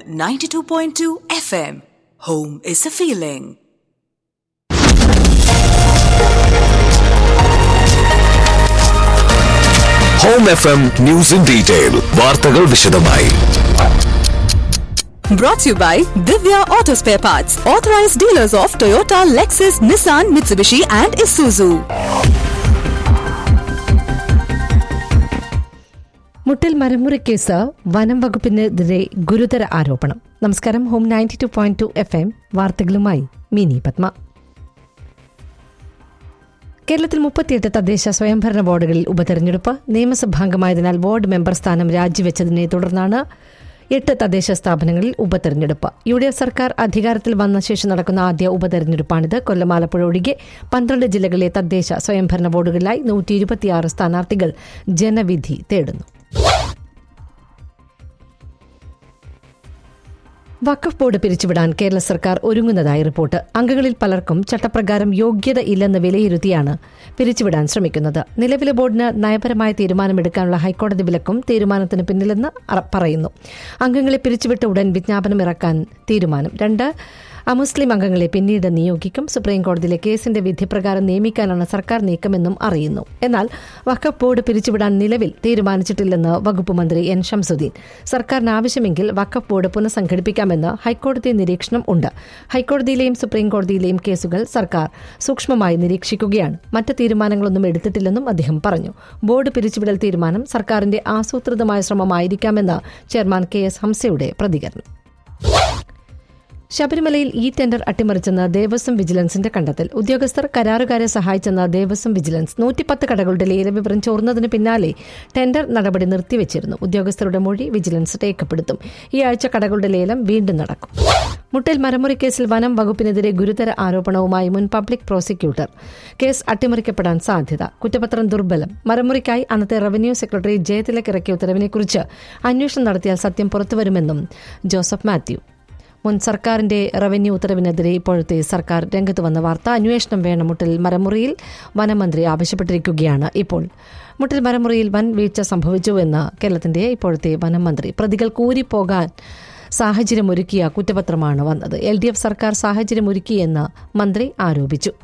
92.2 FM. Home is a feeling. Home F M news in detail വാർത്തകൾ വിശദമായി Brought to you by Divya Auto Spare Parts, authorized dealers of Toyota, Lexus, Nissan, Mitsubishi, and Isuzu. മുട്ടിൽ മരമുറി case വനം വകുപ്പിനെതിരെ ഗുരുതര ആരോപണം നമസ്കാരം home ninety two point two F M വാർത്തകളുമായി മിനി പത്മ കേരളത്തിൽ മുപ്പത്തിയെട്ട് തദ്ദേശ സ്വയംഭരണ വാർഡുകളിൽ ഉപതെരഞ്ഞെടുപ്പ് നിയമസഭാംഗമായതിനാൽ വാർഡ് മെമ്പർ സ്ഥാനം രാജിവെച്ചതിനെ തുടർന്നാണ് എട്ട് തദ്ദേശ സ്ഥാപനങ്ങളിൽ ഉപതെരഞ്ഞെടുപ്പ് യു ഡി എഫ് സർക്കാർ അധികാരത്തിൽ വന്ന ശേഷം നടക്കുന്ന ആദ്യ ഉപതെരഞ്ഞെടുപ്പാണിത് കൊല്ലം ആലപ്പുഴ ഒഴികെ പന്ത്രണ്ട് ജില്ലകളിലെ തദ്ദേശ സ്വയംഭരണ വാർഡുകളിലായി നൂറ്റി ഇരുപത്തിയാറ് സ്ഥാനാർത്ഥികൾ ജനവിധി തേടുന്നു വഖഫ് ബോർഡ് പിരിച്ചുവിടാൻ കേരള സർക്കാർ ഒരുങ്ങുന്നതായി റിപ്പോർട്ട് അംഗങ്ങളിൽ പലർക്കും ചട്ടപ്രകാരം യോഗ്യത ഇല്ലെന്ന് വിലയിരുത്തിയാണ് പിരിച്ചുവിടാൻ ശ്രമിക്കുന്നത് നിലവിലെ ബോർഡിന് നയപരമായ തീരുമാനമെടുക്കാനുള്ള ഹൈക്കോടതി വിലക്കും തീരുമാനത്തിന് പിന്നിലെന്ന് അറ- പറയുന്നു അംഗങ്ങളെ പിരിച്ചുവിട്ട ഉടൻ വിജ്ഞാപനം ഇറക്കാൻ തീരുമാനം രണ്ട് അമുസ്ലിം അംഗങ്ങളെ പിന്നീട് നിയോഗിക്കും സുപ്രീം കോടതിയിലെ കേസിന്റെ വിധിപ്രകാരം നിയമിക്കാനാണ് സർക്കാർ നീക്കമെന്നും അറിയുന്നു എന്നാൽ വഖഫ് ബോർഡ് പിരിച്ചുവിടാൻ നിലവിൽ തീരുമാനിച്ചിട്ടില്ലെന്ന് വകുപ്പ് മന്ത്രി എൻ ഷംസുദ്ദീൻ സർക്കാരിന് ആവശ്യമെങ്കിൽ വഖഫ് ബോർഡ് പുനഃസംഘടിപ്പിക്കാമെന്ന് ഹൈക്കോടതി നിരീക്ഷണം ഉണ്ട് ഹൈക്കോടതിയിലെയും സുപ്രീം കോടതിയിലെയും കേസുകൾ സർക്കാർ സൂക്ഷ്മമായി നിരീക്ഷിക്കുകയാണ് മറ്റ് തീരുമാനങ്ങളൊന്നും എടുത്തിട്ടില്ലെന്നും അദ്ദേഹം പറഞ്ഞു ബോർഡ് പിരിച്ചുവിടൽ തീരുമാനം സർക്കാരിന്റെ ആസൂത്രിതമായ ശ്രമമായിരിക്കാമെന്ന് ചെയർമാൻ കെ എസ് ഹംസയുടെ പ്രതികരണം ശബരിമലയിൽ ഈ ടെൻഡർ അട്ടിമറിച്ചെന്ന് ദേവസ്വം വിജിലൻസിന്റെ കണ്ടെത്തൽ ഉദ്യോഗസ്ഥർ കരാറുകാരെ സഹായിച്ചെന്ന് ദേവസ്വം വിജിലൻസ് നൂറ്റിപ്പത്ത് കടകളുടെ ലേലവിവരം ചോർന്നതിന് പിന്നാലെ ടെൻഡർ നടപടി നിർത്തിവച്ചിരുന്നു ഉദ്യോഗസ്ഥരുടെ മൊഴി വിജിലൻസ് രേഖപ്പെടുത്തും ഈ ആഴ്ച കടകളുടെ ലേലം വീണ്ടും നടക്കും മുട്ടൽ മരമുറി കേസിൽ വനം വകുപ്പിനെതിരെ ഗുരുതര ആരോപണവുമായി മുൻ പബ്ലിക് പ്രോസിക്യൂട്ടർ കേസ് അട്ടിമറിക്കപ്പെടാൻ സാധ്യത കുറ്റപത്രം ദുർബലം മരമുറിക്കായി അന്നത്തെ റവന്യൂ സെക്രട്ടറി ജയതിലക് ഇറക്കിയ ഉത്തരവിനെക്കുറിച്ച് അന്വേഷണം നടത്തിയാൽ സത്യം പുറത്തുവരുമെന്നും ജോസഫ് മാത്യു മുൻ സർക്കാരിന്റെ റവന്യൂ ഉത്തരവിനെതിരെ ഇപ്പോഴത്തെ സർക്കാർ രംഗത്ത് വന്ന വാർത്ത അന്വേഷണം വേണം മുട്ടിൽ മരമുറിയിൽ വനമന്ത്രി ആവശ്യപ്പെട്ടിരിക്കുകയാണ് ഇപ്പോൾ മുട്ടിൽ മരമുറിയിൽ വൻ വീഴ്ച സംഭവിച്ചുവെന്ന് കേരളത്തിന്റെ ഇപ്പോഴത്തെ വനമന്ത്രി പ്രതികൾ കൂരിപ്പോകാൻ സാഹചര്യമൊരുക്കിയ കുറ്റപത്രമാണ് വന്നത് എൽ ഡി എഫ് സർക്കാർ സാഹചര്യമൊരുക്കിയെന്ന് മന്ത്രി ആരോപിച്ചു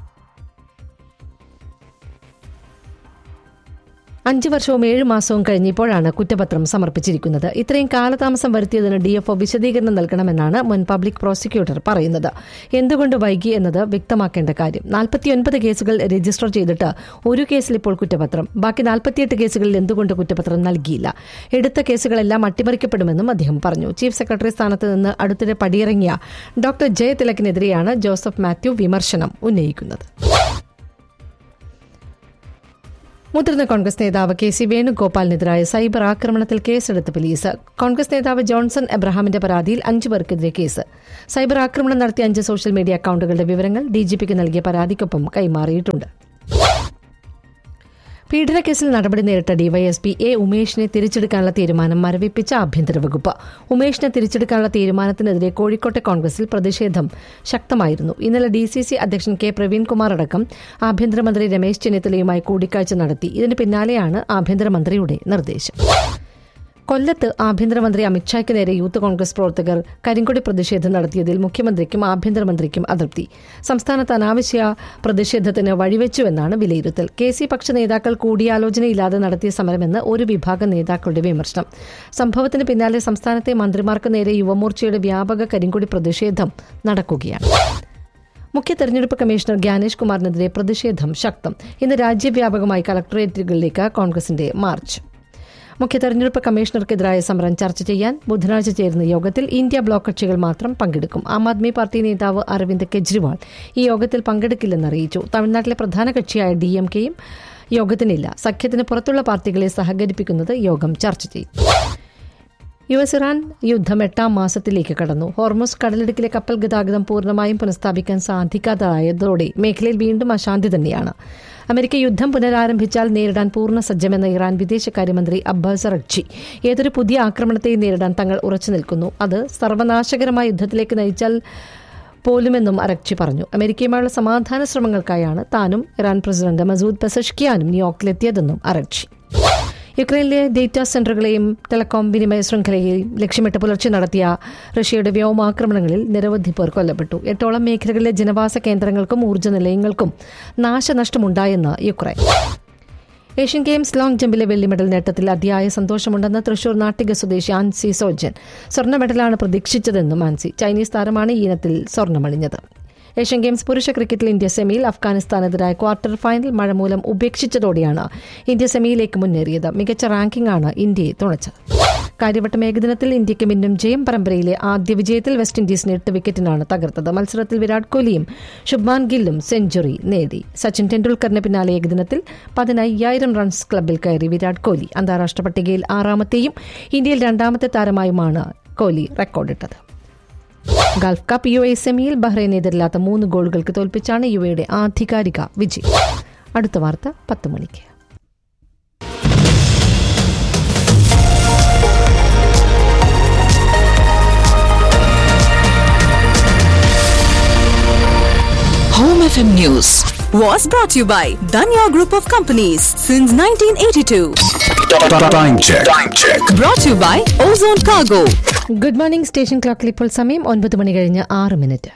അഞ്ചു വർഷവും ഏഴ് മാസവും കഴിഞ്ഞിപ്പോഴാണ് കുറ്റപത്രം സമർപ്പിച്ചിരിക്കുന്നത് ഇത്രയും കാലതാമസം വരുത്തിയതിന് ഡിഎഫ്ഒ വിശദീകരണം നൽകണമെന്നാണ് മുൻ പബ്ലിക് പ്രോസിക്യൂട്ടർ പറയുന്നത് എന്തുകൊണ്ട് വൈകി എന്നത് വ്യക്തമാക്കേണ്ട കാര്യം നാൽപ്പത്തിയൊൻപത് കേസുകൾ രജിസ്റ്റർ ചെയ്തിട്ട് ഒരു കേസിൽ ഇപ്പോൾ കുറ്റപത്രം ബാക്കി നാൽപ്പത്തിയെട്ട് കേസുകളിൽ എന്തുകൊണ്ട് കുറ്റപത്രം നൽകിയില്ല എടുത്ത കേസുകളെല്ലാം അട്ടിമറിക്കപ്പെടുമെന്നും അദ്ദേഹം പറഞ്ഞു ചീഫ് സെക്രട്ടറി സ്ഥാനത്ത് നിന്ന് അടുത്തിടെ പടിയിറങ്ങിയ ഡോക്ടർ ജയതിലക്കിനെതിരെയാണ് ജോസഫ് മാത്യു വിമർശനം ഉന്നയിക്കുന്നത് മുതിർന്ന കോൺഗ്രസ് നേതാവ് കെ സി വേണുഗോപാലിനെതിരായ സൈബർ ആക്രമണത്തിൽ കേസെടുത്ത പോലീസ് കോൺഗ്രസ് നേതാവ് ജോൺസൺ എബ്രഹാമിന്റെ പരാതിയിൽ അഞ്ചു പേർക്കെതിരെ കേസ് സൈബർ ആക്രമണം നടത്തിയ അഞ്ച് സോഷ്യൽ മീഡിയ അക്കൌണ്ടുകളുടെ വിവരങ്ങൾ ഡിജിപിക്ക് നൽകിയ പരാതിക്കൊപ്പം കൈമാറിയിട്ടുണ്ട് പീഡനക്കേസിൽ നടപടി നേരിട്ട ഡിവൈഎസ്പി എ ഉമേഷിനെ തിരിച്ചെടുക്കാനുള്ള തീരുമാനം മരവിപ്പിച്ച ആഭ്യന്തര വകുപ്പ് ഉമേഷിനെ തിരിച്ചെടുക്കാനുള്ള തീരുമാനത്തിനെതിരെ കോഴിക്കോട്ടെ കോൺഗ്രസിൽ പ്രതിഷേധം ശക്തമായിരുന്നു ഇന്നലെ ഡി സി സി അധ്യക്ഷൻ കെ പ്രവീൺകുമാർ അടക്കം ആഭ്യന്തരമന്ത്രി രമേശ് ചെന്നിത്തലയുമായി കൂടിക്കാഴ്ച നടത്തി ഇതിന് പിന്നാലെയാണ് ആഭ്യന്തരമന്ത്രിയുടെ നിർദ്ദേശം കൊല്ലത്ത് ആഭ്യന്തരമന്ത്രി അമിത്ഷായ്ക്ക് നേരെ യൂത്ത് കോൺഗ്രസ് പ്രവർത്തകർ കരിങ്കൊടി പ്രതിഷേധം നടത്തിയതിൽ മുഖ്യമന്ത്രിക്കും ആഭ്യന്തരമന്ത്രിക്കും അതൃപ്തി സംസ്ഥാനത്ത് അനാവശ്യ പ്രതിഷേധത്തിന് വഴിവെച്ചുവെന്നാണ് വിലയിരുത്തൽ കെ സി പക്ഷ നേതാക്കൾ കൂടിയാലോചനയില്ലാതെ നടത്തിയ സമരമെന്ന് ഒരു വിഭാഗം നേതാക്കളുടെ വിമർശനം സംഭവത്തിന് പിന്നാലെ സംസ്ഥാനത്തെ മന്ത്രിമാർക്ക് നേരെ യുവമോർച്ചയുടെ വ്യാപക കരിങ്കൊടി പ്രതിഷേധം നടക്കുകയാണ് മുഖ്യ തെരഞ്ഞെടുപ്പ് കമ്മീഷണർ ഗ്യാനേഷ് കുമാറിനെതിരെ പ്രതിഷേധം ശക്തം ഇന്ന് രാജ്യവ്യാപകമായി കളക്ടറേറ്റുകളിലേക്ക് കോൺഗ്രസിന്റെ മാർച്ച് മുഖ്യ തെരഞ്ഞെടുപ്പ് കമ്മീഷണർക്കെതിരായ സമരം ചർച്ച ചെയ്യാൻ ബുധനാഴ്ച ചേരുന്ന യോഗത്തിൽ ഇന്ത്യ ബ്ലോക്ക് കക്ഷികൾ മാത്രം പങ്കെടുക്കും ആം ആദ്മി പാർട്ടി നേതാവ് അരവിന്ദ് കെജ്രിവാൾ ഈ യോഗത്തിൽ പങ്കെടുക്കില്ലെന്ന് അറിയിച്ചു തമിഴ്നാട്ടിലെ പ്രധാന കക്ഷിയായ ഡി എം കെയും യോഗത്തിനില്ല സഖ്യത്തിന് പുറത്തുള്ള പാർട്ടികളെ സഹകരിപ്പിക്കുന്നത് യോഗം ചർച്ച ചെയ്യും യു എസ് ഇറാൻ യുദ്ധം എട്ടാം മാസത്തിലേക്ക് കടന്നു ഹോർമോസ് കടലിടുക്കിലെ കപ്പൽ ഗതാഗതം പൂർണ്ണമായും പുനഃസ്ഥാപിക്കാൻ സാധിക്കാതായതോടെ മേഖലയിൽ വീണ്ടും അശാന്തി തന്നെയാണ് അമേരിക്ക യുദ്ധം പുനരാരംഭിച്ചാൽ നേരിടാൻ പൂർണ്ണ സജ്ജമെന്ന ഇറാൻ വിദേശകാര്യമന്ത്രി അബ്ബാസ് അറക്ചി ഏതൊരു പുതിയ ആക്രമണത്തെയും നേരിടാൻ തങ്ങൾ ഉറച്ചു നിൽക്കുന്നു അത് സർവനാശകരമായ യുദ്ധത്തിലേക്ക് നയിച്ചാൽ പോലുമെന്നും അറക്ചി പറഞ്ഞു അമേരിക്കയുമായുള്ള സമാധാന ശ്രമങ്ങൾക്കായാണ് താനും ഇറാൻ പ്രസിഡന്റ് മസൂദ് പെസഷ്കിയാനും ന്യൂയോർക്കിലെത്തിയതെന്നും അറക്ചി യുക്രൈനിലെ ഡേറ്റാ സെന്ററുകളെയും ടെലകോം വിനിമയ ശൃംഖലയെയും ലക്ഷ്യമിട്ട് പുലർച്ചെ നടത്തിയ റഷ്യയുടെ വ്യോമാക്രമണങ്ങളിൽ നിരവധി പേർ കൊല്ലപ്പെട്ടു എട്ടോളം മേഖലകളിലെ ജനവാസ കേന്ദ്രങ്ങൾക്കും ഊർജ്ജ നിലയങ്ങൾക്കും നാശനഷ്ടമുണ്ടായെന്ന് യുക്രൈൻ ഏഷ്യൻ ഗെയിംസ് ലോങ് ജമ്പിലെ വെള്ളി മെഡൽ നേട്ടത്തിൽ അതിയായ സന്തോഷമുണ്ടെന്ന് തൃശൂർ നാട്ടിക സ്വദേശി ആൻസി സോജൻ സ്വർണ്ണ മെഡലാണ് പ്രതീക്ഷിച്ചതെന്നും ആൻസി ചൈനീസ് താരമാണ് ഈ ഇനത്തിൽ സ്വർണ്ണമണിഞ്ഞത് ഏഷ്യൻ ഗെയിംസ് പുരുഷ ക്രിക്കറ്റിൽ ഇന്ത്യ സെമിയിൽ അഫ്ഗാനിസ്ഥാനെതിരായ ക്വാർട്ടർ ഫൈനൽ മഴ മൂലം ഉപേക്ഷിച്ചതോടെയാണ് ഇന്ത്യ സെമിയിലേക്ക് മുന്നേറിയത് മികച്ച റാങ്കിംഗ് ആണ് ഇന്ത്യയെ തുണച്ചത് കാര്യവട്ടം ഏകദിനത്തിൽ ഇന്ത്യയ്ക്ക് മിന്നും ജയം പരമ്പരയിലെ ആദ്യ വിജയത്തിൽ വെസ്റ്റ് ഇൻഡീസിന് എട്ട് വിക്കറ്റിനാണ് തകർത്തത് മത്സരത്തിൽ വിരാട് കോഹ്ലിയും ശുഭ്മാൻ ഗില്ലും സെഞ്ചുറി നേടി സച്ചിൻ ടെണ്ടുൽക്കറിന് പിന്നാലെ ഏകദിനത്തിൽ പതിനയ്യായിരം റൺസ് ക്ലബിൽ കയറി വിരാട് കോഹ്ലി അന്താരാഷ്ട്ര പട്ടികയിൽ ആറാമത്തെയും ഇന്ത്യയിൽ രണ്ടാമത്തെ താരമായുമാണ് കോഹ്ലി റെക്കോർഡിട്ടത് ഗൾഫ് കപ്പ് യു എ സെമിയിൽ ബഹ്റൈനെതിരില്ലാത്ത മൂന്ന് ഗോളുകൾക്ക് തോൽപ്പിച്ചാണ് യു എയുടെ ആധികാരിക വിജയം അടുത്ത വാർത്ത പത്ത് മണിക്ക് Home FM News was brought to you by Danya Group of Companies since 1982. Time check. Time check. Brought to you by Ozone Cargo. Good morning station ക്ലോക്കിൽ ഇപ്പോൾ സമയം ഒൻപത് മണി കഴിഞ്ഞ് ആറ് minute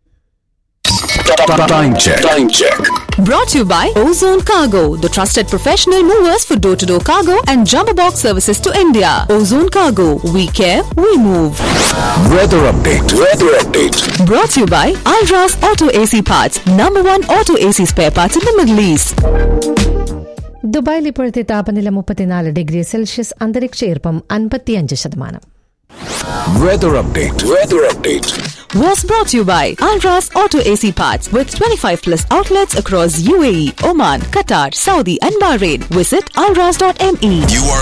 Time check. Time check. Brought to you by Ozone Cargo, the trusted professional movers for door to door cargo and jumbo box services to India. Ozone Cargo, we care, we move. Weather update. Weather update. Brought to you by Alras Auto AC Parts, number one auto AC spare parts in the Middle East. ദുബായിൽ ഇപ്പോഴത്തെ താപനില മുപ്പത്തിനാല് degree Celsius അന്തരീക്ഷ ഈർപ്പം അൻപത്തിയഞ്ച് ശതമാനം Weather update. Weather update. Was brought to you by Alras Auto AC Parts with 25 plus outlets across UAE, Oman, Qatar, Saudi, and Bahrain. Visit alras.me. You are